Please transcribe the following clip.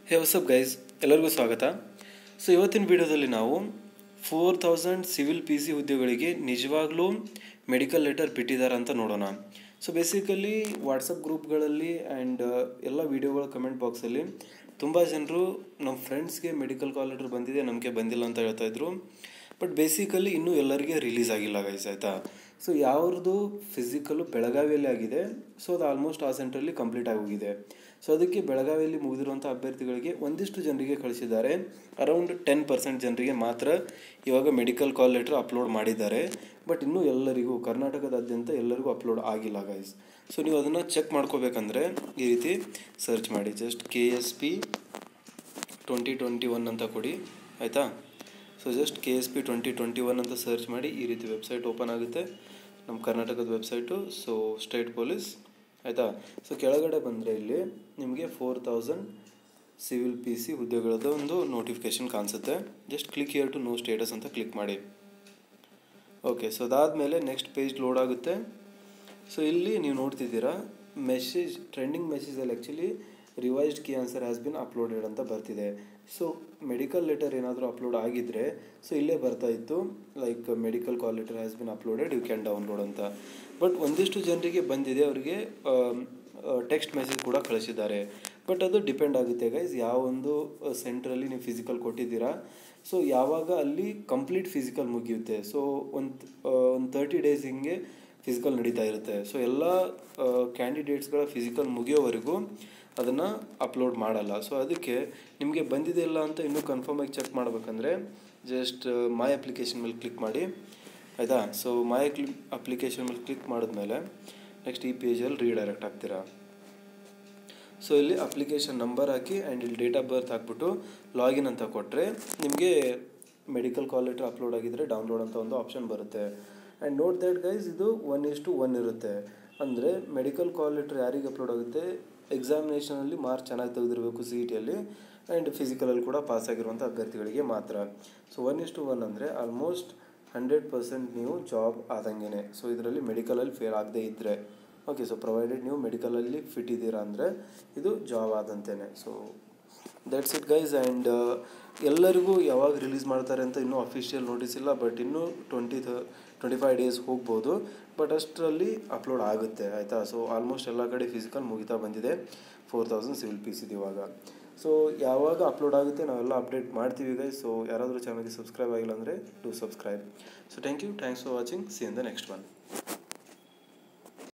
ಹೇ WhatsApp guys ಎಲ್ಲರಿಗೂ ಸ್ವಾಗತ so ಇವತ್ತಿನ ವಿಡಿಯೋದಲ್ಲಿ ನಾವು four thousand civil P C ಹುದ್ದೆಗಳಿಗೆ ನಿಜವಾಗ್ಲೂ ಮೆಡಿಕಲ್ ಲೆಟರ್ ಬಿಟ್ಟಿದ್ದಾರೆ ಅಂತ ನೋಡೋಣ ಸೊ ಬೇಸಿಕಲಿ ವಾಟ್ಸಪ್ ಗ್ರೂಪ್ಗಳಲ್ಲಿ ಆ್ಯಂಡ್ ಎಲ್ಲ ವೀಡಿಯೋಗಳ ಕಮೆಂಟ್ ಬಾಕ್ಸಲ್ಲಿ ತುಂಬ ಜನರು ನಮ್ಮ ಫ್ರೆಂಡ್ಸ್ಗೆ ಮೆಡಿಕಲ್ ಕಾಲ್ ಲೆಟರ್ ಬಂದಿದೆ ನಮಗೆ ಬಂದಿಲ್ಲ ಅಂತ ಹೇಳ್ತಾ ಇದ್ರು ಬಟ್ ಬೇಸಿಕಲಿ ಇನ್ನೂ ಎಲ್ಲರಿಗೆ ರಿಲೀಸ್ ಆಗಿಲ್ಲ ಗೈಸ್ ಆಯಿತಾ ಸೊ ಯಾವ್ದು ಫಿಸಿಕಲ್ಲು ಬೆಳಗಾವಿಯಲ್ಲಿ ಆಗಿದೆ ಸೊ ಅದು ಆಲ್ಮೋಸ್ಟ್ ಆ ಸೆಂಟ್ರಲ್ಲಿ ಕಂಪ್ಲೀಟ್ ಆಗೋಗಿದೆ ಸೊ ಅದಕ್ಕೆ ಬೆಳಗಾವಿಯಲ್ಲಿ ಮುಗಿದಿರುವಂಥ ಅಭ್ಯರ್ಥಿಗಳಿಗೆ ಒಂದಿಷ್ಟು ಜನರಿಗೆ ಕಳಿಸಿದ್ದಾರೆ ಅರೌಂಡ್ ಟೆನ್ ಪರ್ಸೆಂಟ್ ಜನರಿಗೆ ಮಾತ್ರ ಇವಾಗ ಮೆಡಿಕಲ್ ಕಾಲ್ ಲೆಟರ್ ಅಪ್ಲೋಡ್ ಮಾಡಿದ್ದಾರೆ ಬಟ್ ಇನ್ನೂ ಎಲ್ಲರಿಗೂ ಕರ್ನಾಟಕದಾದ್ಯಂತ ಎಲ್ಲರಿಗೂ ಅಪ್ಲೋಡ್ ಆಗಿಲ್ಲ ಗೈಸ್ ಸೊ ನೀವು ಅದನ್ನು ಚೆಕ್ ಮಾಡ್ಕೋಬೇಕಂದ್ರೆ ಈ ರೀತಿ ಸರ್ಚ್ ಮಾಡಿ just K S P twenty twenty one ಅಂತ ಕೊಡಿ ಆಯಿತಾ so just K S P twenty twenty one ಅಂತ ಸರ್ಚ್ ಮಾಡಿ ಈ ರೀತಿ ವೆಬ್ಸೈಟ್ ಓಪನ್ ಆಗುತ್ತೆ ನಮ್ಮ ಕರ್ನಾಟಕದ ವೆಬ್ಸೈಟು ಸೊ ಸ್ಟೇಟ್ ಪೊಲೀಸ್ ಆಯಿತಾ ಸೊ ಕೆಳಗಡೆ ಬಂದರೆ ಇಲ್ಲಿ ನಿಮಗೆ four thousand civil P C ಹುದ್ದೆಗಳದ್ದು ಒಂದು ನೋಟಿಫಿಕೇಶನ್ ಕಾಣಿಸುತ್ತೆ just click here to know status ಅಂತ ಕ್ಲಿಕ್ ಮಾಡಿ ಓಕೆ ಸೊ ಅದಾದಮೇಲೆ ನೆಕ್ಸ್ಟ್ ಪೇಜ್ ಲೋಡ್ ಆಗುತ್ತೆ ಸೊ ಇಲ್ಲಿ ನೀವು ನೋಡ್ತಿದ್ದೀರಾ ಮೆಸೇಜ್ ಟ್ರೆಂಡಿಂಗ್ ಮೆಸೇಜಲ್ಲಿ actually revised key answer has been uploaded ಅಂತ ಬರ್ತಿದೆ ಸೊ ಮೆಡಿಕಲ್ ಲೆಟರ್ ಏನಾದರೂ ಅಪ್ಲೋಡ್ ಆಗಿದ್ದರೆ ಸೊ ಇಲ್ಲೇ ಬರ್ತಾ ಇತ್ತು like medical call letter has been uploaded you can download ಅಂತ ಬಟ್ ಒಂದಿಷ್ಟು ಜನರಿಗೆ ಬಂದಿದೆ ಅವರಿಗೆ ಟೆಕ್ಸ್ಟ್ ಮೆಸೇಜ್ ಕೂಡ ಕಳಿಸಿದ್ದಾರೆ ಬಟ್ ಅದು ಡಿಪೆಂಡ್ ಆಗುತ್ತೆ ಗೈಸ್ ಯಾವ ಒಂದು ಸೆಂಟ್ರಲ್ಲಿ ನೀವು ಫಿಸಿಕಲ್ ಕೊಟ್ಟಿದ್ದೀರಾ ಸೊ ಯಾವಾಗ ಅಲ್ಲಿ ಕಂಪ್ಲೀಟ್ ಫಿಸಿಕಲ್ ಮುಗಿಯುತ್ತೆ ಸೊ ಒಂದು ಒಂದು ತರ್ಟಿ ಡೇಸ್ ಹಿಂಗೆ ಫಿಸಿಕಲ್ ನಡೀತಾ ಇರುತ್ತೆ ಸೊ ಎಲ್ಲ ಕ್ಯಾಂಡಿಡೇಟ್ಸ್ಗಳ ಫಿಸಿಕಲ್ ಮುಗಿಯೋವರೆಗೂ ಅದನ್ನು ಅಪ್ಲೋಡ್ ಮಾಡಲ್ಲ ಸೊ ಅದಕ್ಕೆ ನಿಮಗೆ ಬಂದಿದೆ ಇಲ್ಲ ಅಂತ ಇನ್ನೂ ಕನ್ಫರ್ಮ್ ಆಗಿ ಚೆಕ್ ಮಾಡಬೇಕಂದ್ರೆ ಜಸ್ಟ್ ಮೈ ಅಪ್ಲಿಕೇಶನ್ ಮೇಲೆ ಕ್ಲಿಕ್ ಮಾಡಿ ಆಯಿತಾ ಸೊ ಮೈ ಕ್ಲಿ ಅಪ್ಲಿಕೇಶನ್ ಮೇಲೆ ಕ್ಲಿಕ್ ಮಾಡಿದ್ಮೇಲೆ ನೆಕ್ಸ್ಟ್ ಈ ಪೇಜಲ್ಲಿ ರೀಡೈರೆಕ್ಟ್ ಆಗ್ತೀರಾ ಸೊ ಇಲ್ಲಿ ಅಪ್ಲಿಕೇಶನ್ ನಂಬರ್ ಹಾಕಿ ಆ್ಯಂಡ್ ಇಲ್ಲಿ ಡೇಟ್ ಆಫ್ ಬರ್ತ್ ಹಾಕ್ಬಿಟ್ಟು ಲಾಗಿನ್ ಅಂತ ಕೊಟ್ಟರೆ ನಿಮಗೆ ಮೆಡಿಕಲ್ ಕಾಲ್ ಲೆಟರ್ ಅಪ್ಲೋಡ್ ಆಗಿದ್ದರೆ ಡೌನ್ಲೋಡ್ ಅಂತ ಒಂದು ಆಪ್ಷನ್ ಬರುತ್ತೆ ಆ್ಯಂಡ್ ನೋಟ್ ದ್ಯಾಟ್ ಗೈಸ್ ಇದು ಒನ್ ಇಸ್ ಟು ಒನ್ ಇರುತ್ತೆ ಅಂದರೆ ಮೆಡಿಕಲ್ ಕಾಲ್ ಲೆಟರ್ ಯಾರಿಗೆ ಅಪ್ಲೋಡ್ ಆಗುತ್ತೆ ಎಕ್ಸಾಮಿನೇಷನಲ್ಲಿ ಮಾರ್ಕ್ ಚೆನ್ನಾಗಿ ತೆಗೆದಿರಬೇಕು ಸಿ ಇ ಟಿಯಲ್ಲಿ ಆ್ಯಂಡ್ ಫಿಸಿಕಲಲ್ಲಿ ಕೂಡ ಪಾಸ್ ಆಗಿರುವಂಥ ಅಭ್ಯರ್ಥಿಗಳಿಗೆ ಮಾತ್ರ so one is to one ಅಂದರೆ ಆಲ್ಮೋಸ್ಟ್ ಹಂಡ್ರೆಡ್ ಪರ್ಸೆಂಟ್ ನೀವು ಜಾಬ್ ಆದಂಗೆ ಸೊ ಇದರಲ್ಲಿ ಮೆಡಿಕಲಲ್ಲಿ ಫೇಲ್ ಆಗದೇ ಇದ್ದರೆ ಓಕೆ ಸೊ ಪ್ರೊವೈಡೆಡ್ ನೀವು ಮೆಡಿಕಲಲ್ಲಿ ಫಿಟ್ ಇದ್ದೀರಾ ಅಂದರೆ ಇದು ಜಾಬ್ ಆದಂತೆಯೇ so that's it guys and ಎಲ್ಲರಿಗೂ ಯಾವಾಗ ರಿಲೀಸ್ ಮಾಡ್ತಾರೆ ಅಂತ ಇನ್ನೂ ಅಫಿಷಿಯಲ್ ನೋಟಿಸ್ ಇಲ್ಲ ಬಟ್ ಇನ್ನೂ ಟ್ವೆಂಟಿ ಥ ಟ್ವೆಂಟಿ ಫೈವ್ ಡೇಸ್ ಹೋಗ್ಬೋದು ಬಟ್ ಅಷ್ಟರಲ್ಲಿ ಅಪ್ಲೋಡ್ ಆಗುತ್ತೆ ಆಯಿತಾ ಸೊ ಆಲ್ಮೋಸ್ಟ್ ಎಲ್ಲ ಕಡೆ ಫಿಸಿಕಲ್ ಮುಗಿತಾ ಬಂದಿದೆ ಫೋರ್ ತೌಸಂಡ್ ಸಿವಿಲ್ ಪೀಸ್ ಇದೆ ಇವಾಗ ಸೊ ಯಾವಾಗ ಅಪ್ಲೋಡ್ ಆಗುತ್ತೆ ನಾವೆಲ್ಲ ಅಪ್ಡೇಟ್ ಮಾಡ್ತೀವಿ ಗೈಸ್ ಸೊ ಯಾರಾದರೂ ಚಾನಲ್ಗೆ ಸಬ್ಸ್ಕ್ರೈಬ್ ಆಗಿಲ್ಲ ಅಂದರೆ do subscribe so thank you thanks for watching see in the next one